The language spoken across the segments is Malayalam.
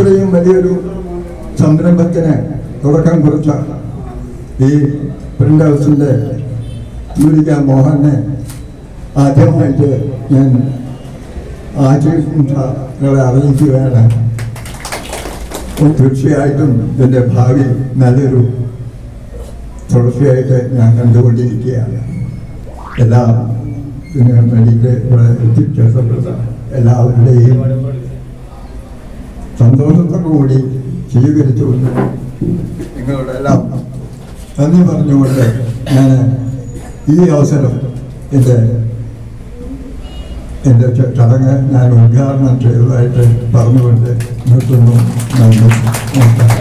ഇത്രയും വലിയൊരു സംരംഭത്തിന് തുടക്കം കുറിച്ച ഈ പ്രിന്റ് ഹൗസിൻ്റെ തൂലിക മോഹനെ ആദ്യമായിട്ട് ഞാൻ ആശംസകളെ അറിയിക്കുകയാണ് തീർച്ചയായിട്ടും ഇതിൻ്റെ ഭാവി നല്ലൊരു തുടർച്ചയായിട്ട് ഞാൻ കണ്ടുകൊണ്ടിരിക്കുകയാണ് എല്ലാ ഇതിന് വേണ്ടിയിട്ട് ഇവിടെ എത്തിച്ചേർക്കപ്പെട്ട എല്ലാവരുടെയും സന്തോഷത്തോടു കൂടി സ്വീകരിച്ചുകൊണ്ട് നിങ്ങളോടെല്ലാം നന്ദി പറഞ്ഞുകൊണ്ട് ഞാൻ ഈ അവസരം എൻ്റെ എൻ്റെ ച- ചടങ്ങ് ഞാൻ ഉദ്ഘാടനം ചെയ്തതായിട്ട് പറഞ്ഞുകൊണ്ട് നിർത്തുന്നു നന്ദി നമസ്കാരം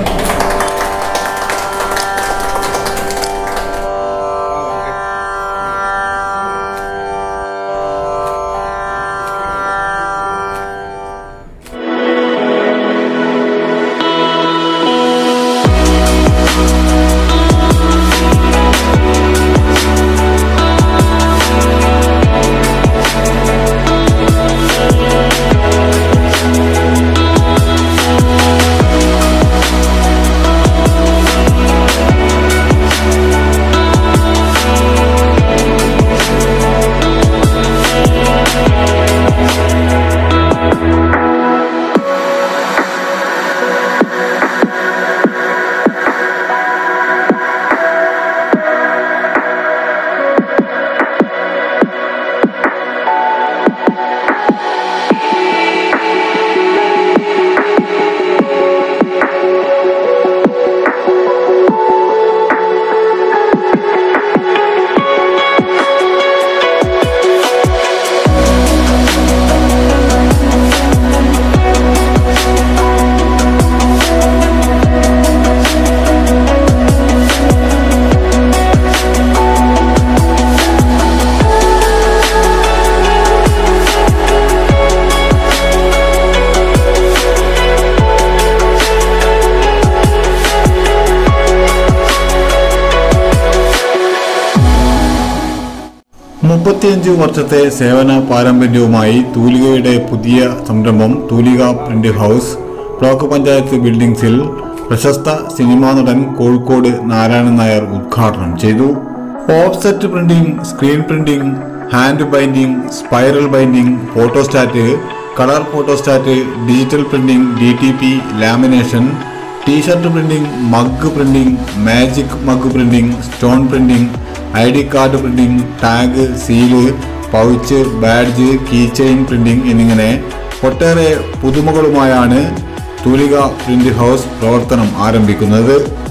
മുപ്പത്തിയഞ്ച് വർഷത്തെ സേവന പാരമ്പര്യവുമായി തൂലികയുടെ പുതിയ സംരംഭം Thoolika print house block panchayat ബിൽഡിംഗ്സിൽ പ്രശസ്ത സിനിമാ നടൻ കോഴിക്കോട് നാരായണൻ നായർ ഉദ്ഘാടനം ചെയ്തു offset printing screen printing hand binding spiral binding photostat colour photostat digital printing D T P lamination t shirt printing mug printing magic mug printing stone printing I D card printing tag seal pouch badge key chain printing എന്നിങ്ങനെ ഒട്ടേറെ പുതുമകളുമായാണ് തൂലിക പ്രിന്റ് ഹൗസ് പ്രവർത്തനം ആരംഭിക്കുന്നത്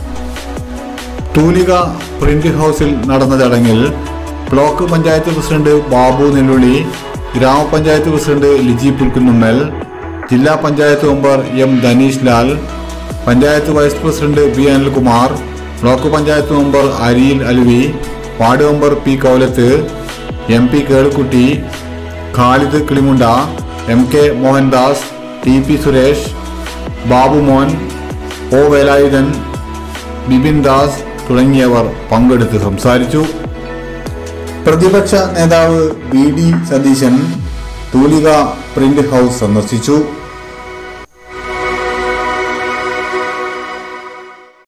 തൂലിക പ്രിന്റ് ഹൗസിൽ നടന്ന ചടങ്ങിൽ block panchayat president Babu Nellulli grama panchayat president Liji Pulkunnummal ജില്ലാ panchayat member M Dhaneesh Lal panchayat vice president B Anilkumar block panchayat member Ariyil Alvi ward member P Koulath M P Kelukutty Khalid Kilimunda M K Mohandas T P Suresh Babumon O Velayudhan Bipin Das തുടങ്ങിയവർ പങ്കെടുത്ത് സംസാരിച്ചു പ്രതിപക്ഷ നേതാവ് വി ഡി സതീശൻ തൂലിക പ്രിന്റ് ഹൗസ് സന്ദർശിച്ചു